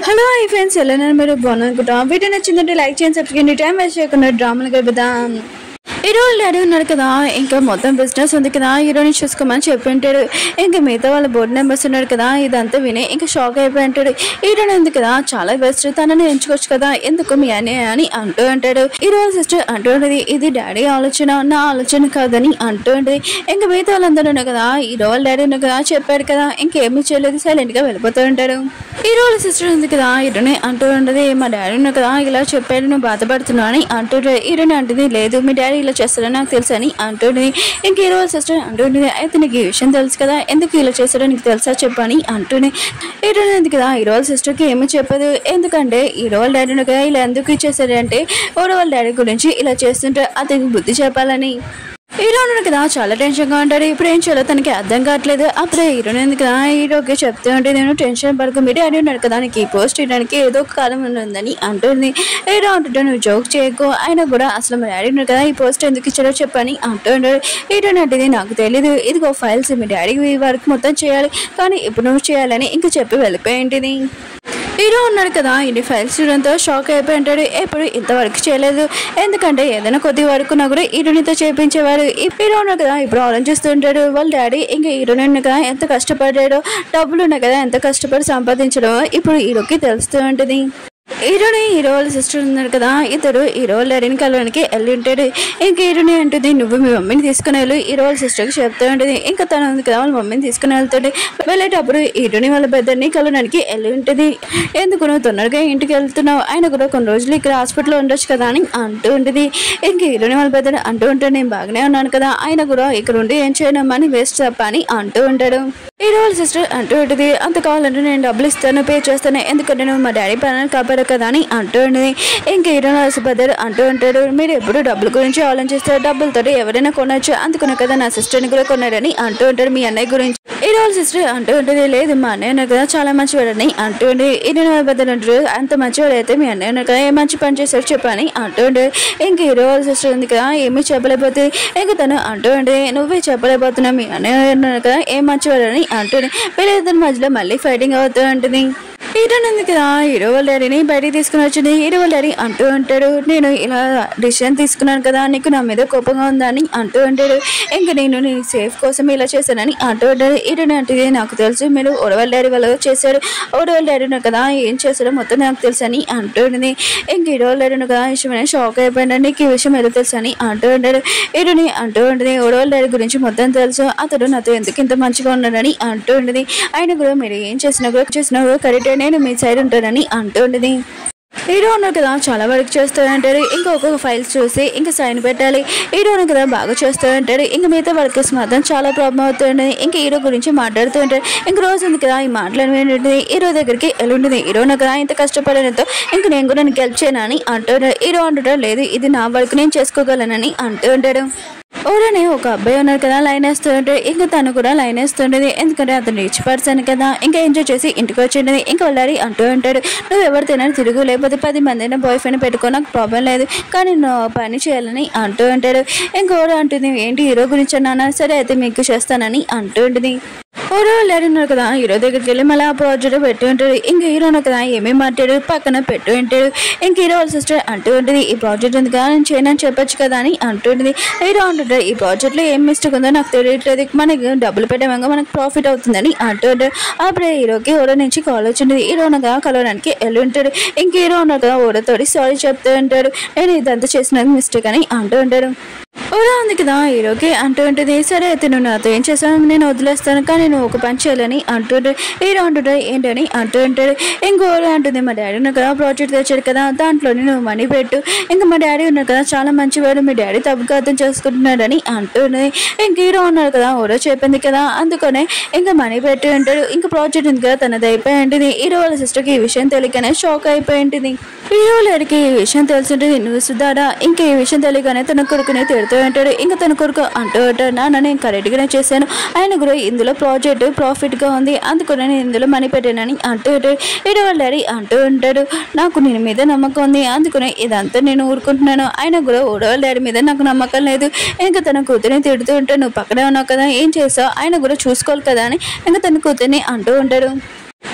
hello I friends ఎలా ఉన్నారు మీరు బాగున్నారు అనుకుంటాం వీడియో నచ్చిందంటే లైక్ చేయండి సబ్స్క్రైబ్ చేయండి టైం వేస్ట్ చేయకుండా డ్రామాలు గడుపుదాం హీరోలు డాడీ ఉన్నాడు కదా ఇంకా మొత్తం బిజినెస్ ఉంది కదా హీరోని చూసుకోమని చెప్పి ఉంటాడు ఇంకా మిగతా వాళ్ళ బోర్డు మెంబర్స్ ఉన్నాడు కదా ఇదంతా విని ఇంకా షాక్ అయిపోయి ఉంటాడు హీరోని ఉంది కదా చాలా బెస్ట్ తనని ఎంచుకోవచ్చు కదా ఎందుకు మీ అని అని అంటూ ఉంటాడు హీరో సిస్టర్ అంటూ ఉంటుంది ఇది డాడీ ఆలోచన నా ఆలోచన కాదని అంటూ ఉంటుంది ఇంకా మిగతా వాళ్ళందరూ ఉన్నారు కదా హీరో వాళ్ళ డాడీ ఉన్నారు కదా చెప్పాడు కదా ఇంకేమీ చేయలేదు సైలెంట్ గా వెళ్ళిపోతూ ఉంటాడు హీరో వాళ్ళ సిస్టర్ ఉంది కదా హీరోని అంటూ ఉండదు మా డాడీ ఉన్నారు కదా ఇలా చెప్పాడు నువ్వు బాధపడుతున్నావు అని అంటుండే హీరోని అంటుంది లేదు మీ డాడీ ఇలా చేస్తాడని నాకు తెలుసు అని అంటుంది ఇంక హీరో వాళ్ళ సిస్టర్ అంటుంది అయితే నీకు ఈ విషయం తెలుసు కదా ఎందుకు ఇలా చేస్తాడో నీకు తెలుసా చెప్పని అంటూనే హీరోని ఉంది కదా హీరో వాళ్ళ సిస్టర్కి ఏమీ చెప్పదు ఎందుకంటే హీరో వాళ్ళ డాడీ ఉన్నారు కదా ఇలా ఎందుకు ఇచ్చేసాడు అంటే హీరో వాళ్ళ డాడీ గురించి ఇలా చేస్తుంటే అతనికి బుద్ధి చెప్పాలని హీరో ఉన్నాడు కదా చాలా టెన్షన్గా ఉంటాడు ఇప్పుడు ఏం చేయాలో తనకి అర్థం కావట్లేదు అప్పుడే హీరోని ఉంది కదా హీరోకి చెప్తూ ఉంటే నేను టెన్షన్ పడుకు మీరు డాడీ ఉన్నాడు కదా నీకు ఈ పోస్ట్ ఇవ్వడానికి ఏదో ఒక కాలం ఉందని అంటుంది హీరో అంటుంటే నువ్వు జోక్ చేయకు ఆయన కూడా అసలు మా డాడీ ఉన్నాడు కదా ఈ పోస్ట్ ఎందుకు ఇచ్చాడో చెప్పని అంటుంటాడు హీరో అంటే నాకు తెలియదు ఇదిగో ఫైల్స్ మీ డాడీకి వర్క్ మొత్తం చేయాలి కానీ ఇప్పుడు నువ్వు చేయాలని ఇంకా చెప్పి వెళ్ళిపోయింటిది హీరో ఉన్నాడు కదా ఇన్ని ఫైల్స్ చూడడంతో షాక్ అయిపోయి ఉంటాడు ఎప్పుడు ఇంతవరకు చేయలేదు ఎందుకంటే ఏదైనా కొద్ది వరకు నా కూడా హీరోనితో చేయించేవాడు ఈ హీరో ఉన్నాడు కదా ఇప్పుడు ఆలోచిస్తుంటాడు వాళ్ళ డాడీ ఇంకా హీరోని ఉన్నాడు కదా ఎంత కష్టపడ్డాడో డబ్బులు ఉన్నాయి కదా ఎంత కష్టపడి సంపాదించడమో ఇప్పుడు హీరోకి తెలుస్తూ ఉంటుంది హీరోని హీరో వాళ్ళ సిస్టర్ ఉన్నారు కదా ఇద్దరు హీరో వాళ్ళ డాడీని కలవడానికి వెళ్ళి ఉంటాడు ఇంకా హీరోని అంటుంది నువ్వు మీ మమ్మీని తీసుకుని వెళ్ళు హీరో వాళ్ళ సిస్టర్కి చెప్తూ ఉంటుంది ఇంకా తను ఉంది కదా వాళ్ళ మమ్మీని తీసుకుని వెళ్తుంటే వెళ్ళేటప్పుడు హీరోని వాళ్ళ పెద్దరిని కలవడానికి వెళ్ళి ఉంటుంది ఎందుకు నువ్వు తొందరగా ఇంటికి వెళ్తున్నావు ఆయన కూడా కొన్ని రోజులు ఇక్కడ హాస్పిటల్లో ఉండొచ్చు కదా అని అంటూ ఉంటుంది ఇంక హీరోని వాళ్ళ పెద్ద అంటూ ఉంటే నేను బాగానే ఉన్నాను కదా ఆయన కూడా ఇక్కడ ఉండి ఏం చేయనమ్మని వేస్ట్ తప్ప అని అంటూ ఉంటాడు హీరో వాళ్ళ సిస్టర్ అంటూ ఉంటుంది అంత కావాలంటే నేను డబ్బులు ఇస్తాను పే చేస్తాను ఎందుకంటే నువ్వు మా డాడీ పనులు కాపాడు కదా అని అంటూ ఉంటుంది ఇంక హీరో నరసిపద్దరు అంటూ ఉంటాడు మీరు ఎప్పుడు డబ్బుల గురించి ఆలోచిస్తారు డబ్బులతో ఎవరైనా కొనొచ్చు అందుకునే కదా నా సిస్టర్ని కూడా కొన్నాడని అంటూ ఉంటాడు మీ అన్నయ్య గురించి హీరో వాళ్ళ సిస్టర్ అంటూ ఉంటుంది లేదు మా అన్నయ్య ఉన్నారు కదా చాలా మంచివాడని అంటూ ఉండి హీరో పెద్దలు అంటారు అంత మంచివాడు అయితే మీ అన్నయ్య ఉన్నారు కదా ఏ మంచి పని చేశాడు చెప్పని అంటూ ఉండే ఇంక హీరో వాళ్ళ సిస్టర్ ఉంది కదా ఏమీ చెప్పలేకపోతుంది ఇంక తను అంటూ ఉండే నువ్వే చెప్పలేకపోతున్నావు మీ అన్నయ్య ఉన్నారు కదా ఏ మంచివాడని అంటుంది వీళ్ళిద్దరి మధ్యలో మళ్ళీ ఫైటింగ్ అవుతూ ఉంటుంది హీరో ఉంది కదా హీరో వాళ్ళ డాడీని బయటికి తీసుకుని వచ్చింది హీరో వాళ్ళ డాడీ అంటూ ఉంటాడు నేను ఇలా డిసిషన్ తీసుకున్నాను కదా నీకు నా మీద కోపంగా ఉందా అని అంటూ ఉంటాడు ఇంకా నేను నీ సేఫ్ కోసం ఇలా చేశానని అంటూ ఉంటాడు హీరోని అంటే నాకు తెలుసు మీరు ఓడవల్ డాడీ వాళ్ళు చేశారు ఓడవల్ డాడీ ఉన్నారు కదా ఏం చేశాడో మొత్తం నాకు తెలుసు అని అంటూ ఉంటుంది ఇంక హీరో వాళ్ళ డాడీ ఉన్నారు కదా ఈ విషయం షాక్ అయిపోయాడు నీకు ఈ విషయం ఎలా తెలుసు అని అంటూ ఉంటాడు హీరోని అంటూ ఉంటుంది ఓడవల్ డాడీ గురించి మొత్తం తెలుసు అతడు నాతో ఎందుకు ఇంత మంచిగా ఉన్నాడని అంటూ ఉంటుంది ఆయన కూడా మీరు ఏం చేసినా కూడా చేసినా కూడా కరెక్ట్ నేను మీ సైడ్ ఉంటానని అంటూ ఉంటుంది హీరో ఉన్నారు కదా చాలా వర్క్ చేస్తూ ఉంటారు ఇంకా ఒక్కొక్క ఫైల్స్ చూసి ఇంకా సైన్ పెట్టాలి హీరో ఉన్నారు కదా బాగా చేస్తూ ఉంటారు ఇంకా మిగతా వర్కర్స్ మాత్రం చాలా ప్రాబ్లం అవుతుంది ఇంకా హీరో గురించి మాట్లాడుతూ ఉంటారు ఇంక రోజు ఉంది కదా ఈ మాటలు ఏంటంటే హీరో దగ్గరికి వెళ్ళుంటుంది హీరో ఉన్నారు కదా ఇంత కష్టపడడంతో ఇంక నేను కూడా నీకు హెల్ప్ చేయనని అంటాడు హీరో అంటాడు లేదు ఇది నా వర్క్ నేను చేసుకోగలనని అంటూ ఉంటాడు ఓరని ఒక అబ్బాయి ఉన్నారు కదా లైన్ వేస్తుంటే ఇంకా తను కూడా లైన్ వేస్తుండేది ఎందుకంటే అతను రిచ్ పర్సన్ కదా ఇంకా ఎంజాయ్ చేసి ఇంటికి వచ్చిండేది ఇంకా వాళ్ళారి అంటూ ఉంటాడు నువ్వు ఎవరు తినని తిరుగు లేకపోతే పది మంది బాయ్ ఫ్రెండ్ పెట్టుకో నాకు ప్రాబ్లం లేదు కానీ నువ్వు ఆ పని చేయాలని అంటూ ఉంటాడు ఇంకోరు అంటుంది ఏంటి హీరో గురించి అన్నానా సరే అయితే మీకు చేస్తానని అంటూ ఉంటుంది ఓరో వెళ్ళాడు ఉన్నారు కదా హీరో దగ్గరికి వెళ్ళి మళ్ళీ ఆ ప్రాజెక్ట్ పెట్టి ఉంటాడు ఇంకా హీరో ఉన్నారు కదా ఏమేమి మాట్లాడు పక్కన పెట్టు ఉంటాడు ఇంక హీరో వాళ్ళ సిస్టర్ అంటూ ఉంటుంది ఈ ప్రాజెక్ట్ ఉంది కదా నేను చేయనని చెప్పొచ్చు కదా అని అంటుంటుంది హీరో అంటుంటాడు ఈ ప్రాజెక్ట్లో ఏం మిస్టేక్ ఉందో నాకు తెలియట్లేదు మనకి డబ్బులు పెట్టామంగా మనకు ప్రాఫిట్ అవుతుందని అంటూ ఉంటాడు అప్పుడే హీరోకి ఓరో నుంచి కాల్ వచ్చింది హీరో అనగా కలవడానికి వెళ్ళి ఉంటాడు ఇంక హీరో ఉన్నారు కదా ఓరోతోటి సారీ చెప్తూ ఉంటాడు నేను ఇదంతా చేసిన మిస్టేక్ అని అంటూ ఉంటాడు ఓలా ఉంది కదా హీరోకి అంటూ ఉంటుంది సరే అయితే నువ్వు నాతో ఏం చేస్తాను నేను వదిలేస్తాను కానీ నువ్వు ఒక పని చేయాలని అంటుంటే హీరో అంటుంటాడు ఏంటని అంటూ ఉంటాడు ఇంకో ఓలా అంటుంది మా డాడీ ఉన్నారు కదా ప్రాజెక్ట్ తెచ్చాడు కదా దాంట్లోనే నువ్వు మనీ పెట్టు ఇంకా మా డాడీ ఉన్నారు కదా చాలా మంచివాడు మీ డాడీ తప్పుగా అర్థం చేసుకుంటున్నాడని అంటుంది ఇంక హీరో ఉన్నారు కదా ఓరో చెప్పింది కదా అందుకనే ఇంకా మనీ పెట్టి ఉంటాడు ఇంకా ప్రాజెక్ట్ ఉంది కదా తనది అయిపోయి ఉంటుంది హీరో వాళ్ళ సిస్టర్కి ఈ విషయం తెలియకనే షాక్ అయిపోయి ఉంటుంది హీరో లేడికి ఈ విషయం తెలుసుంటుంది నువ్వు సుధారా ఇంకా ఈ విషయం తెలియగానే తన కొడుకుని తిడుతూ ఉంటాడు ఇంకా తన కొడుకు అంటూ ఉంటాడు నాన్న నేను కరెక్ట్గానే చేశాను ఆయన కూడా ఇందులో ప్రాజెక్ట్ ప్రాఫిట్గా ఉంది అందుకని నేను ఇందులో మనీ పెట్టానని అంటూ ఉంటాడు హీరో వాళ్ళ డాడీ అంటూ ఉంటాడు నాకు నేను మీద నమ్మకం ఉంది అందుకనే ఇదంతా నేను ఊరుకుంటున్నాను ఆయన కూడా ఓడో వాళ్ళ డాడీ మీద నాకు నమ్మకం లేదు ఇంకా తన కూతురిని తిడుతూ ఉంటాడు నువ్వు పక్కనే ఉన్నావు కదా ఏం చేసావు ఆయన కూడా చూసుకోవాలి కదా అని ఇంకా తన కూతుర్ని అంటూ ఉంటాడు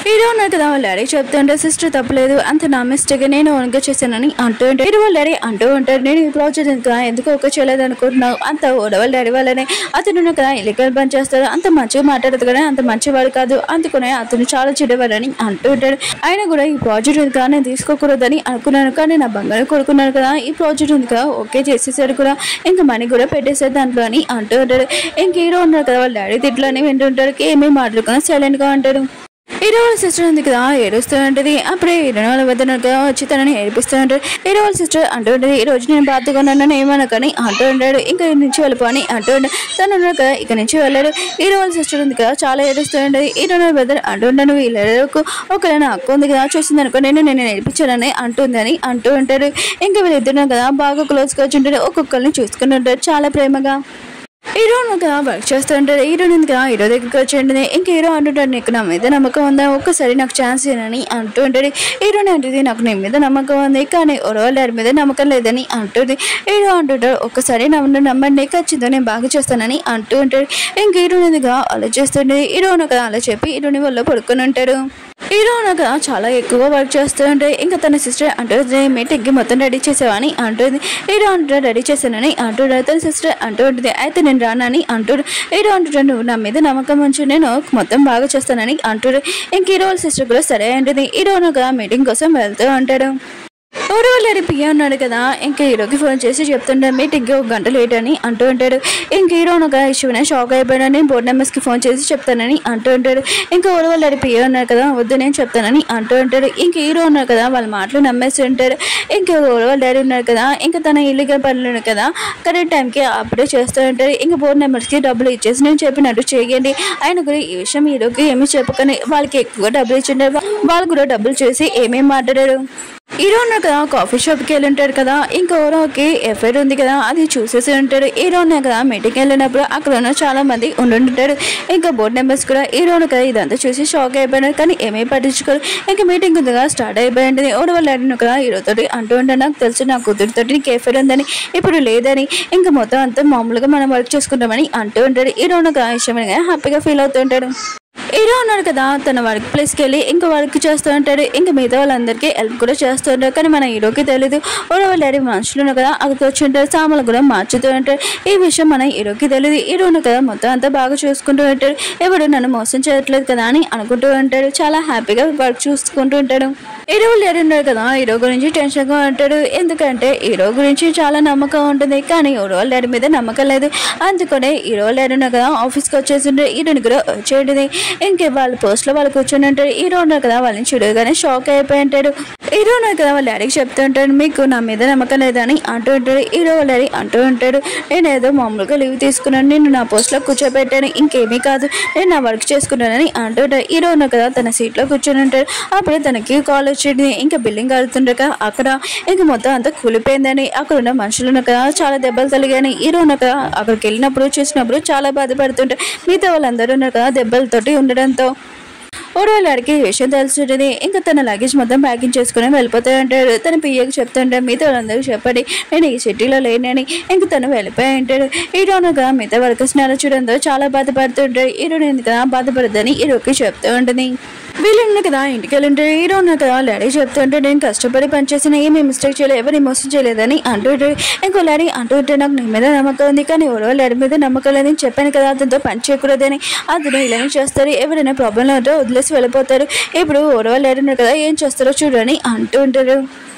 హీరో ఉన్నారు కదా వాళ్ళ డాడీ చెప్తుంటే సిస్టర్ తప్పలేదు అంత నా మిస్టేక్ నేను ఓన్గా చేశానని అంటూ ఉంటాడు హీరో వాళ్ళ డాడీ అంటూ ఉంటాడు నేను ఈ ప్రాజెక్ట్ ఇంకా ఎందుకు ఒక చేయలేదు అనుకుంటున్నావు అంత ఓడవాళ్ళ డాడీ వల్లనే అతను ఉన్నారు కదా ఇల్లీగల్ పని చేస్తాడు అంత మంచిగా మాట్లాడదు కానీ అంత మంచివాడు కాదు అందుకనే అతను చాలా చెడ్డవాడని అంటూ ఉంటాడు ఆయన కూడా ఈ ప్రాజెక్ట్ ఉంది కదా నేను తీసుకోకూడదని అనుకున్నాను కానీ నా బంగారం కొడుకున్నాను కదా ఈ ప్రాజెక్ట్ ఉంది కదా ఓకే చేసేసాడు కూడా ఇంకా మనీ కూడా పెట్టేసాడు దాంట్లో అని అంటూ ఉంటాడు ఇంక హీరో ఉన్నారు కదా వాళ్ళ డాడీ తిట్లని వింటుంటాడు ఏమీ మాట్లాడుకున్నా సైలెంట్గా ఉంటాడు హీరో వాళ్ళ సిస్టర్ ఉంది కదా ఏడుస్తూ ఉంటుంది అప్పుడే హీరో వాళ్ళ వద్దనగా వచ్చి తనని ఏడిపిస్తూ ఉంటాడు హీరో వాళ్ళ సిస్టర్ అంటూ ఉంటుంది ఈ రోజు నేను బాధగా ఉన్నాను ఏమనకని అంటూ ఉంటాడు ఇంకా ఇక్కడి నుంచి వెళ్ళిపోని అంటూ ఉంటాడు తను ఉన్నాడు కదా ఇక్కడ నుంచి వెళ్ళాడు హీరో వాళ్ళ సిస్టర్ ఉంది కదా చాలా ఏడుస్తూ ఉంటుంది హీరో వాళ్ళ బ్రదర్ అంటూ ఉంటాను వీళ్ళకు ఒక నా అక్క ఉంది కదా చూసింది అనుకో నేను నేను నేర్పించానని అంటుందని అంటూ ఉంటాడు ఇంకా వీళ్ళిద్దరు కదా బాగా క్లోజ్గా వచ్చి ఉంటాడు ఒక్కొక్కరిని చూసుకుని ఉంటారు చాలా ప్రేమగా హీరో కదా వర్క్ చేస్తూ ఉంటాడు హీరో కదా హీరో దగ్గరికి వచ్చి ఇంక హీరో అంటుంటాడు నీకు నా మీద నమ్మకం ఉందా ఒక్కసారి నాకు ఛాన్స్ ఇవ్వనని అంటూ ఉంటాడు హీరోని అంటుంది నాకు నీ మీద నమ్మకం ఉంది కానీ ఒరవాళ్ళ డాడీ మీద నమ్మకం లేదని అంటుంది హీరో అంటుంటాడు ఒక్కసారి నన్ను నమ్మండి ఖచ్చితంగా నేను బాగా చేస్తానని అంటూ ఉంటాడు ఇంక హీరో మీదుగా ఆలోచిస్తుండే హీరో కదా అలా చెప్పి హీరోని వల్ల పడుకొని ఉంటాడు హీరో కదా చాలా ఎక్కువ వర్క్ చేస్తూ ఉంటే ఇంకా తన సిస్టర్ అంటుంది మీటింగ్కి మొత్తం రెడీ చేసావని అంటుంది హీరో అంటాడు రెడీ చేశానని అంటాడు తన సిస్టర్ అంటూ ఉంటుంది అయితే నేను రానని అంటాడు హీరో అంటాడు నువ్వు నా మీద నమ్మకం ఉంచి నేను మొత్తం బాగా చేస్తానని అంటాడు ఇంక హీరో వాళ్ళ సిస్టర్ కూడా సరే అంటుంది హీరో కదా మీటింగ్ కోసం వెళ్తూ ఉంటాడు ఎవరో వాళ్ళ పియ్య ఉన్నాడు కదా ఇంకా హీరోకి ఫోన్ చేసి చెప్తుంటే మీటింగ్కి ఒక గంట లేట్ అని అంటూ ఉంటాడు ఇంక హీరో ఒక ఇష్యూనే షాక్ అయిపోయాడని బోర్డు నెంబర్స్కి ఫోన్ చేసి చెప్తానని అంటూ ఉంటాడు ఇంకా ఎవరో వాళ్ళ పియ్య ఉన్నారు కదా వద్దు నేను చెప్తానని అంటూ ఉంటాడు ఇంక హీరో ఉన్నారు కదా వాళ్ళ మాటలు నమ్మేసి ఉంటారు ఇంకా ఎవరో వాళ్ళ డాడీ ఉన్నారు కదా ఇంకా తన ఇల్లీగల్ పనులు ఉన్నాయి కదా కరెక్ట్ టైంకి అప్పుడే చేస్తూ ఉంటారు ఇంకా బోర్డు నెంబర్స్కి డబ్బులు ఇచ్చేసి నేను చెప్పినట్టు చేయండి ఆయన కూడా ఈ విషయం హీరోకి ఏమీ చెప్పకని వాళ్ళకి ఎక్కువ డబ్బులు ఇచ్చింటారు వాళ్ళు కూడా డబ్బులు చేసి ఏమేమి మాట్లాడారు హీరో ఉన్నారు కదా కాఫీ షాప్కి వెళ్ళి ఉంటాడు కదా ఇంకా ఓరోకి ఎఫ్ఐఆర్ ఉంది కదా అది చూసేసి ఉంటాడు హీరో ఉన్నారు కదా మీటింగ్కి వెళ్ళినప్పుడు అక్కడ ఉన్న చాలా మంది ఉండుంటారు ఇంకా బోర్డు మెంబర్స్ కూడా హీరో ఉన్నారు కదా ఇదంతా చూసి షాక్ అయిపోయినారు కానీ ఏమీ పట్టించుకోరు ఇంకా మీటింగ్ ఉంది కదా స్టార్ట్ అయిపోయింది ఓడి వాళ్ళు అడిగిన కదా హీరోతో అంటూ ఉంటాడు నాకు తెలుసు నా కూతురుతో నీకు ఎఫ్ఐఆర్ ఉందని ఇప్పుడు లేదని ఇంకా మొత్తం అంతా మామూలుగా మనం వర్క్ చేసుకుంటామని అంటూ ఉంటాడు హీరో ఉన్న కదా విషయం హ్యాపీగా ఫీల్ అవుతూ ఉంటాడు హీరో ఉన్నాడు కదా తన వర్క్ ప్లేస్కి వెళ్ళి ఇంకా వర్క్ చేస్తూ ఉంటాడు ఇంకా మిగతా వాళ్ళందరికీ హెల్ప్ కూడా చేస్తూ ఉంటాడు కానీ మన హీరోకి తెలియదు ఓడో వాళ్ళ డాడీ మనుషులు ఉన్నారు కదా అక్కడికి వచ్చి ఉంటారు సామాన్లు కూడా మార్చుతూ ఉంటారు ఈ విషయం మన హీరోకి తెలియదు హీరో ఉన్నాడు కదా మొత్తం అంతా బాగా చూసుకుంటూ ఉంటాడు ఎవడు నన్ను మోసం చేయట్లేదు కదా అని అనుకుంటూ ఉంటాడు చాలా హ్యాపీగా వర్క్ చూసుకుంటూ ఉంటాడు హీరో డాడీ ఉన్నాడు కదా హీరో గురించి టెన్షన్గా ఉంటాడు ఎందుకంటే హీరో గురించి చాలా నమ్మకం ఉంటుంది కానీ హీరో వాళ్ళ డాడీ మీద నమ్మకం లేదు అందుకనే హీరో వాళ్ళ డాడీ ఉన్నాడు కదా ఆఫీస్కి వచ్చేసి ఉంటాడు హీరోని కూడా వచ్చేయండి ఇంకే వాళ్ళ పోస్ట్లో వాళ్ళు కూర్చొని ఉంటారు హీరో ఉన్నారు కదా వాళ్ళని చూడగానే షాక్ అయిపోయి ఉంటాడు హీరో ఉన్నారు కదా వాళ్ళ డాడీకి చెప్తూ ఉంటాడు మీకు నా మీద నమ్మకం లేదని అంటూ ఉంటాడు హీరో వాళ్ళ డాడీ అంటూ ఉంటాడు నేను ఏదో మామూలుగా లీవ్ తీసుకున్నాను నేను నా పోస్ట్లో కూర్చోబెట్టాను ఇంకేమీ కాదు నేను నా వర్క్ చేసుకున్నానని అంటూ ఉంటాడు హీరో ఉన్నారు కదా తన సీట్లో కూర్చొని ఉంటాడు అప్పుడే తనకి కాల్ వచ్చింది ఇంకా బిల్డింగ్ కలుతుండగా అక్కడ ఇంకా మొత్తం అంతా కూలిపోయిందని అక్కడ ఉన్న మనుషులు ఉన్నారు కదా చాలా దెబ్బలు తగిలాయని హీరో ఉన్నారు కదా అక్కడికి వెళ్ళినప్పుడు చూసినప్పుడు చాలా బాధపడుతుంటారు మిగతా వాళ్ళందరూ ఉన్నారు కదా దెబ్బలతోటి ఉండడంతో ఓడవాళ్ళకి ఈ విషయం తెలుసుంటుంది ఇంకా తన లగేజ్ మొత్తం ప్యాకింగ్ చేసుకుని వెళ్ళిపోతూ ఉంటాడు తన పియ్యకు చెప్తుంటే మిగతా వాళ్ళందరికీ చెప్పండి నేను ఈ సిటీలో లేనని ఇంక తను వెళ్ళిపోయి ఉంటాడు హీరోనుగా మిగతా వర్కర్స్ నెల చూడంతో చాలా బాధపడుతుంటాడు హీరోని ఎందుకు బాధపడద్దని హీరోకి చెప్తూ ఉంటుంది వీళ్ళు ఉన్నారు కదా ఇంటికి వెళ్ళి ఉంటారు హీరో ఉన్నారు కదా డాడీ చెప్తుంటే నేను కష్టపడి పనిచేసిన ఏమీ మిస్టేక్ చేయలేదు ఎవరి మోసం చేయలేదని అంటుంటే ఇంకో డాడీ అంటుంటే నాకు నీ మీద నమ్మకం ఉంది కానీ ఎవరో డాడీ మీద నమ్మకం లేదని చెప్పాను కదా అతనితో పని చేయకూడదని అతను ఇలానే చేస్తారు ఎవరైనా ప్రాబ్లంలో ఉంటే వదిలేసి వెళ్ళిపోతారు ఇప్పుడు ఎవరో డాడీ ఉన్నారు కదా ఏం చేస్తారో చూడని అంటూ ఉంటారు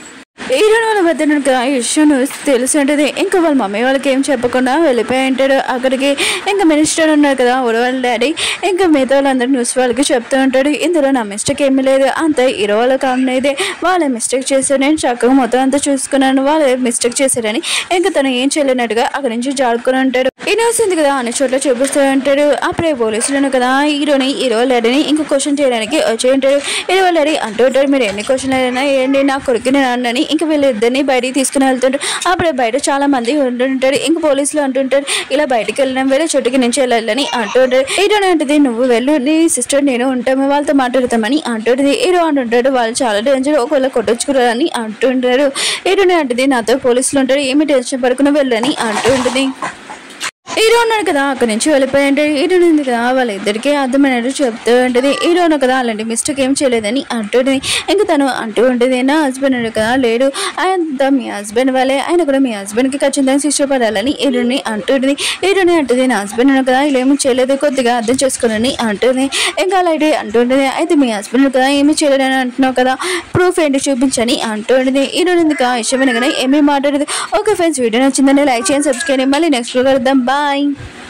హీరోని వాళ్ళ మధ్య ఆ విషయం తెలిసి ఉంటుంది ఇంకా వాళ్ళ మమ్మీ వాళ్ళకి ఏం చెప్పకుండా వెళ్ళిపోయి ఉంటాడు అక్కడికి ఇంకా మినిస్టర్ ఉన్నారు కదా ఊరు వాళ్ళ డాడీ ఇంకా మిగతా వాళ్ళందరూ న్యూస్ వాళ్ళకి చెప్తూ ఉంటాడు ఇందులో నా మిస్టేక్ ఏమీ లేదు అంత హీరో వాళ్ళ కారణం వాళ్ళే మిస్టేక్ చేశారు నేను చక్కగా మొత్తం అంతా చూసుకున్నాను వాళ్ళే మిస్టేక్ చేశారని ఇంకా తను ఏం చేయలేనట్టుగా అక్కడి నుంచి జాడుకుని ఉంటాడు ఇన్నోసెంట్ కదా అన్ని చోట్ల చూపిస్తూ ఉంటాడు అప్పుడే పోలీసులను కదా హీరోని హీరో డాడీని ఇంకా క్వశ్చన్ చేయడానికి వచ్చి ఉంటాడు హీరో డాడీ అంటూ ఉంటాడు మీరు ఎన్ని క్వశ్చన్లు అయినా ఏంటి నా కొడుకుని నాన్నని ఇంకా వీళ్ళిద్దరిని బయటికి తీసుకుని వెళ్తుంటారు అప్పుడే బయట చాలా మంది ఉంటుంటారు ఇంకా పోలీసులు అంటుంటారు ఇలా బయటికి వెళ్ళడం వేరే చోటుకి నుంచి వెళ్ళాలని అంటుంటారు హీరో అంటది నువ్వు వెళ్ళు నీ సిస్టర్ నేను ఉంటాము వాళ్ళతో మాట్లాడతామని అంటుంటుంది హీరో అంటుంటాడు వాళ్ళు చాలా డేంజర్ ఒకవేళ కొట్టొచ్చుకురాని అంటుంటారు హీరోని అంటది నాతో పోలీసులు ఉంటారు ఏమి టెన్షన్ పడుకుని వెళ్ళని అంటుంటుంది హీరో ఉన్నాడు కదా అక్కడి నుంచి వెళ్ళిపోయింటే హీరో ఉంది కదా వాళ్ళిద్దరికీ అర్థమైనట్టు చెప్తూ ఉంటుంది హీరో ఉన్నాడు కదా అలాంటి మిస్టేక్ ఏం చేయలేదని అంటుంది ఇంకా తను అంటూ ఉంటుంది నా హస్బెండ్ ఉన్నాడు కదా లేడు ఆయన మీ హస్బెండ్ వాళ్ళే ఆయన కూడా మీ హస్బెండ్కి ఖచ్చితంగా ఇష్టపడాలని హీరోని అంటుంది హీరోని అంటుంది నా హస్బెండ్ ఉన్నాడు కదా ఇలా ఏమీ చేయలేదు కొద్దిగా అర్థం చేసుకోనని అంటుంది ఇంకా అలాంటి అంటుంటుంది అయితే మీ హస్బెండ్ కదా ఏమీ చేయలేదని అంటున్నావు కదా ప్రూఫ్ ఏంటి చూపించని అంటుంది హీరోని ఎందుకు ఇష్టమైన కానీ ఏమీ మాట్లాడదు ఓకే ఫ్రెండ్స్ వీడియో నచ్చిందని లైక్ చేయండి సబ్స్క్రైబ్ చేయండి మళ్ళీ నెక్స్ట్ కలుద్దాం బాయ్